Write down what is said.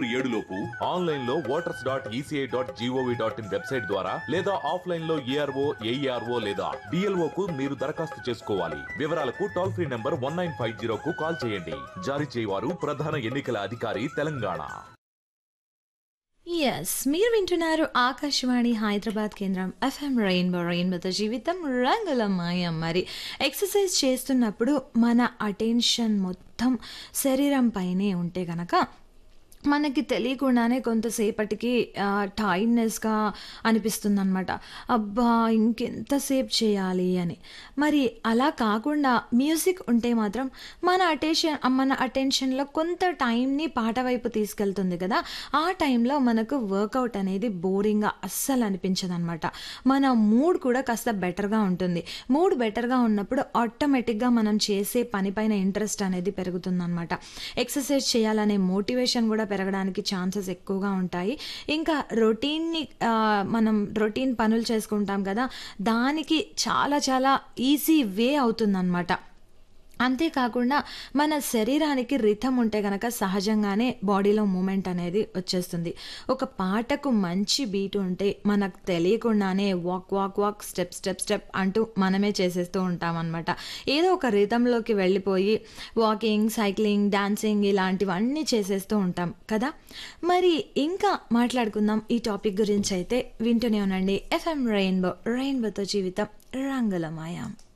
ఏడు లోపు ఆన్లైన్ లో voters dot ECI dot GOV dot in website ద్వారా లేదా ఆఫ్లైన్ లో ఏఆర్ఓ ఏఈఆర్ఓ లేదా డిఎల్ఓ కు మీరు దరఖాస్తు చేసుకోవాలి వివరాలకు toll free number one nine five జీరోకు కాల్ చేయండి జారీ చేయవారు ప్రధాన ఎన్నికల అధికారి తెలంగాణ ఎస్ మీరు వింటున్నారు ఆకాశవాణి హైదరాబాద్ కేంద్రం ఎఫ్ఎం రెయిన్బో రెయిన్బోతో జీవితం రంగుల మాయం మరి ఎక్సర్సైజ్ చేస్తున్నప్పుడు మన అటెన్షన్ మొత్తం శరీరం పైనే ఉంటే గనక మనకి తెలియకుండానే కొంతసేపటికి టైర్డ్నెస్గా అనిపిస్తుంది అనమాట అబ్బా ఇంకెంతసేపు చేయాలి అని మరి అలా కాకుండా మ్యూజిక్ ఉంటే మాత్రం మన అటెన్షన్ మన అటెన్షన్లో కొంత టైంని పాట వైపు తీసుకెళ్తుంది కదా ఆ టైంలో మనకు వర్కౌట్ అనేది బోరింగ్గా అస్సలు అనిపించదు అనమాట మన మూడ్ కూడా కాస్త బెటర్గా ఉంటుంది మూడ్ బెటర్గా ఉన్నప్పుడు ఆటోమేటిక్గా మనం చేసే పనిపైన ఇంట్రెస్ట్ అనేది పెరుగుతుంది అనమాట ఎక్సర్సైజ్ చేయాలనే మోటివేషన్ కూడా పెరగడానికి ఛాన్సెస్ ఎక్కువగా ఉంటాయి ఇంకా రొటీన్ని ఆ, మనం రొటీన్ పనులు చేసుకుంటాం కదా దానికి చాలా చాలా ఈజీ వే అవుతుందన్నమాట అంతేకాకుండా మన శరీరానికి రిథం ఉంటే గనక సహజంగానే బాడీలో మూమెంట్ అనేది వచ్చేస్తుంది ఒక పాటకు మంచి బీట్ ఉంటే మనకు తెలియకుండానే walk walk walk step step step అంటూ మనమే చేసేస్తూ ఉంటాం అనమాట ఏదో ఒక రిథంలోకి వెళ్ళిపోయి వాకింగ్ సైక్లింగ్ డాన్సింగ్ ఇలాంటివన్నీ చేసేస్తూ ఉంటాం కదా మరి ఇంకా మాట్లాడుకుందాం ఈ టాపిక్ గురించి అయితే వింటూనే ఉండండి ఎఫ్ఎం రెయిన్బో రెయిన్బోతో జీవితం రంగుల మాయం